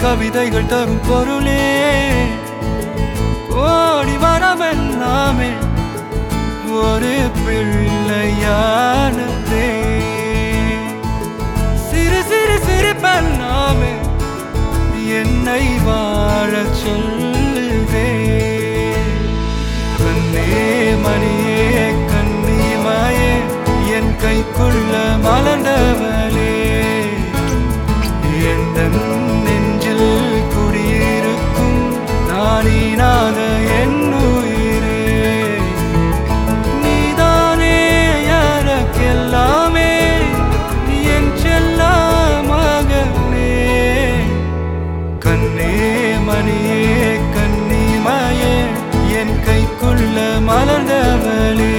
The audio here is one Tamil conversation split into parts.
கவிதைகள் தரும் பொருளே கோடி வரமெல்லாமே ஒரு பிள்ளையானதே சிறு சிறு சிரிப்பெல்லாமே என்னை வாழச் சொல்லுதே கண்ணே மணியே கண்ணிமாயே என் கைக்குள்ள மலர்ந்தவளே எந்த நெஞ்சில் குடியிருக்கும் நானீனாத என் உயிரே நீதானே எனக்கெல்லாமே என் செல்ல மகனே கண்ணே மணியே கண்ணிமாயே என் கைக்குள்ள மலர்ந்தவளே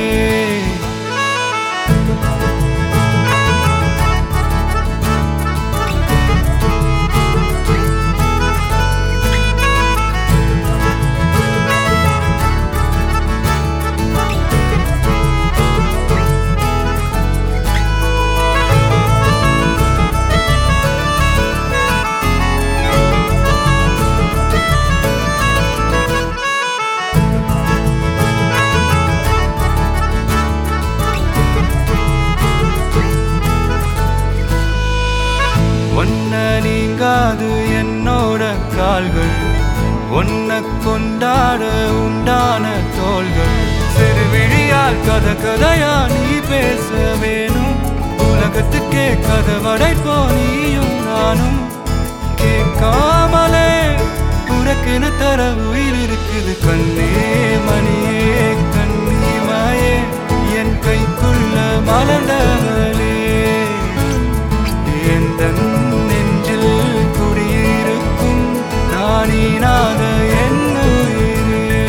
ஒன்ன நீங்காது என்னோட கால்கள் ஒன்ன கொண்டாட உண்டான தோள்கள் சிறு விழியால் கத கதையா நீ பேச வேணும் உலகத்துக்கே கதவடைப்போ நீயும் நானும் கேட்காமலே உனக்கென தர உயிர் இருக்குது கண்ணே மணியே கண்ணிமாயே என் கைக்குள்ள மலர்ந்தவளே எந்த நெஞ்சில் குடியிருக்கும் நானீனாத என் உயிரே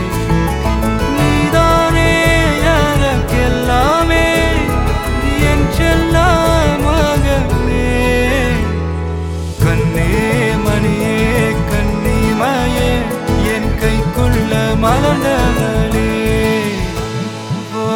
நீதானே எனக்கெல்லாமே என் செல்ல மகனே கண்ணே மணியே கண்ணிமாயே என் கைக்குள்ள மலர்ந்தவளே ஓ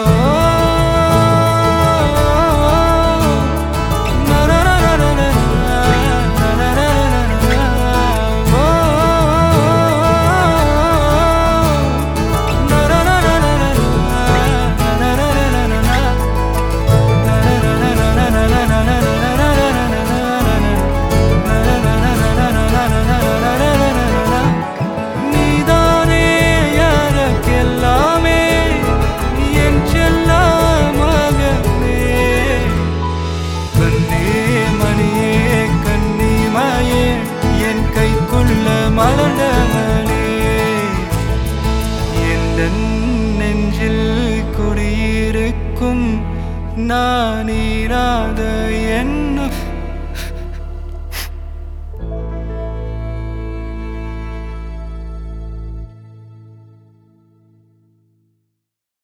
நீதானே எனக்கெல்லாமே என் செல்ல மகனே கண்ணே மணியே கண்ணிமாயே என் கைக்குள்ள மலர்ந்தவளே எந்த நெஞ்சில் குடியிருக்கும் நான் ஈராத என்ன